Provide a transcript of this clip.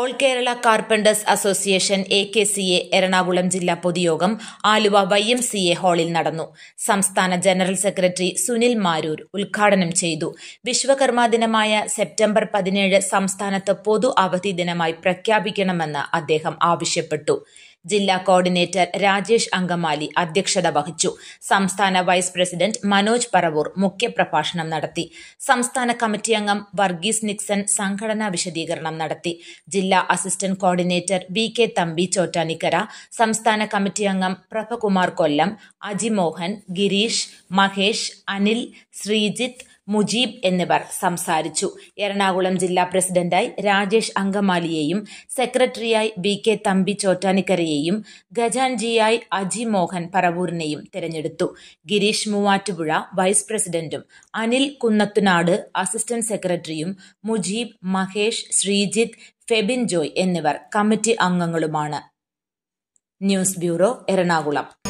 all Kerala carpenters association A K C A Ernakulam ജില്ലാ പൊതുയോഗം Aluva Y M C A ഹാളിൽ നടന്നു സംസ്ഥാന ജനറൽ സെക്രട്ടറി സുനിൽ മാരൂർ ഉദ്ഘാടനം ചെയ്തു വിശ്വകർമ്മ ദിനമായ സെപ്റ്റംബർ പതിനേഴ് സംസ്ഥാനത്ത് പൊതു അവധി ദിനമായി പ്രഖ്യാപിക്കണമെന്ന് അദ്ദേഹം ആവശ്യപ്പെട്ടു ജില്ലാ കോർഡിനേറ്റർ രാജേഷ് അങ്കമാലി അധ്യക്ഷത വഹിച്ചു സംസ്ഥാന വൈസ് പ്രസിഡന്റ് മനോജ് പറവൂർ മുഖ്യപ്രഭാഷണം നടത്തി സംസ്ഥാന കമ്മിറ്റി അംഗം വർഗീസ് നിക്സൺ സംഘടനാ വിശദീകരണം നടത്തി ജില്ലാ assistant coordinator V K Thampi Chottanikkara സംസ്ഥാന കമ്മിറ്റി അംഗം പ്രഭകുമാർ കൊല്ലം അജിമോഹൻ ഗിരീഷ് മഹേഷ് അനിൽ ശ്രീജിത്ത് മുജീബ് എന്നിവർ സംസാരിച്ചു എറണാകുളം ജില്ലാ പ്രസിഡന്റായി രാജേഷ് അങ്കമാലിയെയും സെക്രട്ടറിയായി വി കെ തമ്പി ചോറ്റാനിക്കരയെയും ഖജാൻജിയായി അജി മോഹൻ പറവൂരിനെയും തിരഞ്ഞെടുത്തു ഗിരീഷ് മൂവാറ്റുപുഴ വൈസ് പ്രസിഡന്റും അനിൽ കുന്നത്തുനാട് അസിസ്റ്റന്റ് സെക്രട്ടറിയും മുജീബ് മഹേഷ് ശ്രീജിത്ത് ഫെബിൻ ജോയ് എന്നിവർ കമ്മിറ്റി അംഗങ്ങളുമാണ് ന്യൂസ് ബ്യൂറോ എറണാകുളം